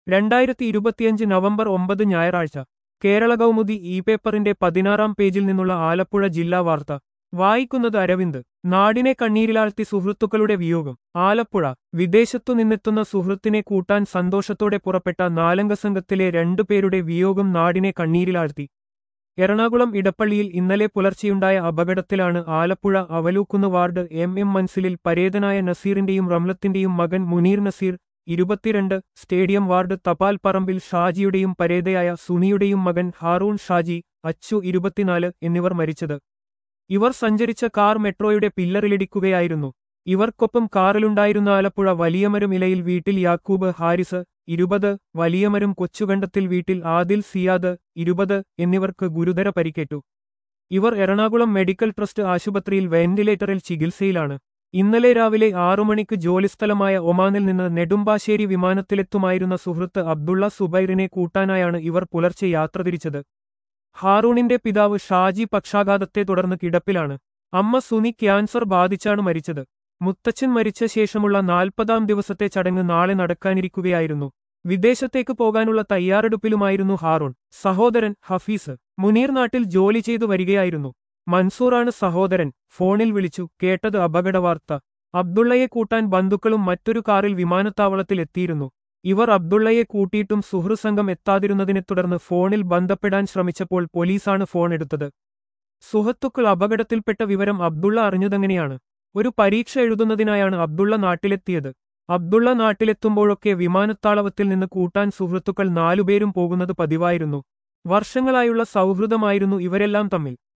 രണ്ടായിരത്തി ഇരുപത്തിയഞ്ച് നവംബർ ഒമ്പത് ഞായറാഴ്ച കേരള കൗമുദി ഇ പേപ്പറിന്റെ പതിനാറാം പേജിൽ നിന്നുള്ള ആലപ്പുഴ ജില്ലാ വാർത്ത വായിക്കുന്നത് അരവിന്ദ് നാടിനെ കണ്ണീരിലാഴ്ത്തി സുഹൃത്തുക്കളുടെ വിയോഗം ആലപ്പുഴ വിദേശത്തു നിന്നെത്തുന്ന സുഹൃത്തിനെ കൂട്ടാൻ സന്തോഷത്തോടെ പുറപ്പെട്ട നാലംഗ സംഘത്തിലെ രണ്ടുപേരുടെ വിയോഗം നാടിനെ കണ്ണീരിലാഴ്ത്തി എറണാകുളം ഇടപ്പള്ളിയിൽ ഇന്നലെ പുലർച്ചെയുണ്ടായ അപകടത്തിലാണ് Alappuzha Avalookkunnu ward M M മൻസിലിൽ പരേതനായ നസീറിന്റെയും റംലത്തിന്റെയും മകൻ മുനീർ നസീർ ഇരുപത്തിരണ്ട് സ്റ്റേഡിയം വാർഡ് തപാൽ പറമ്പിൽ ഷാജിയുടെയും പരേതയായ സുനിയുടെയും മകൻ ഹാറൂൺ ഷാജി അച്ചു ഇരുപത്തിനാല് എന്നിവർ മരിച്ചത് ഇവർ സഞ്ചരിച്ച കാർ മെട്രോയുടെ പില്ലറിലിടിക്കുകയായിരുന്നു ഇവർക്കൊപ്പം കാറിലുണ്ടായിരുന്ന ആലപ്പുഴ വലിയമരം ഇലയിൽ വീട്ടിൽ യാക്കൂബ് ഹാരിസ് ഇരുപത് വലിയമരം കൊച്ചുകണ്ടത്തിൽ വീട്ടിൽ ആദിൽ സിയാദ് ഇരുപത് എന്നിവർക്ക് ഗുരുതര പരിക്കേറ്റു ഇവർ എറണാകുളം മെഡിക്കൽ ട്രസ്റ്റ് ആശുപത്രിയിൽ വെന്റിലേറ്ററിൽ ചികിത്സയിലാണ് ഇന്നലെ രാവിലെ ആറു മണിക്ക് ജോലിസ്ഥലമായ ഒമാനിൽ നിന്ന് നെടുമ്പാശ്ശേരി വിമാനത്തിലെത്തുമായിരുന്ന സുഹൃത്ത് അബ്ദുള്ള സുബൈറിനെ കൂട്ടാനായാണ് ഇവർ പുലർച്ചെ യാത്ര തിരിച്ചത് ഹാറൂണിന്റെ പിതാവ് ഷാജി പക്ഷാഘാതത്തെ തുടർന്ന് കിടപ്പിലാണ് അമ്മ സുനി ക്യാൻസർ ബാധിച്ചാണ് മരിച്ചത് മുത്തച്ഛൻ മരിച്ച ശേഷമുള്ള നാൽപ്പതാം ദിവസത്തെ ചടങ്ങ് നാളെ നടക്കാനിരിക്കുകയായിരുന്നു വിദേശത്തേക്ക് പോകാനുള്ള തയ്യാറെടുപ്പിലുമായിരുന്നു ഹാറൂൺ സഹോദരൻ ഹഫീസ് മുനീർ നാട്ടിൽ ജോലി ചെയ്തു വരികയായിരുന്നു മൻസൂറാണ് സഹോദരൻ ഫോണിൽ വിളിച്ചു കേട്ടത് അപകടവാർത്ത അബ്ദുള്ളയെ കൂട്ടാൻ ബന്ധുക്കളും മറ്റൊരു കാറിൽ വിമാനത്താവളത്തിൽ എത്തിയിരുന്നു ഇവർ അബ്ദുള്ളയെ കൂട്ടിയിട്ടും സുഹൃസംഘം എത്താതിരുന്നതിനെ തുടർന്ന് ഫോണിൽ ബന്ധപ്പെടാൻ ശ്രമിച്ചപ്പോൾ പോലീസാണ് ഫോൺ എടുത്തത് സുഹൃത്തുക്കൾ അപകടത്തിൽപ്പെട്ട വിവരം അബ്ദുള്ള അറിഞ്ഞതെങ്ങനെയാണ് ഒരു പരീക്ഷ എഴുതുന്നതിനായാണ് അബ്ദുള്ള നാട്ടിലെത്തിയത് അബ്ദുള്ള നാട്ടിലെത്തുമ്പോഴൊക്കെ വിമാനത്താളവത്തിൽ നിന്ന് കൂട്ടാൻ സുഹൃത്തുക്കൾ നാലുപേരും പോകുന്നത് പതിവായിരുന്നു വർഷങ്ങളായുള്ള സൗഹൃദമായിരുന്നു ഇവരെല്ലാം തമ്മിൽ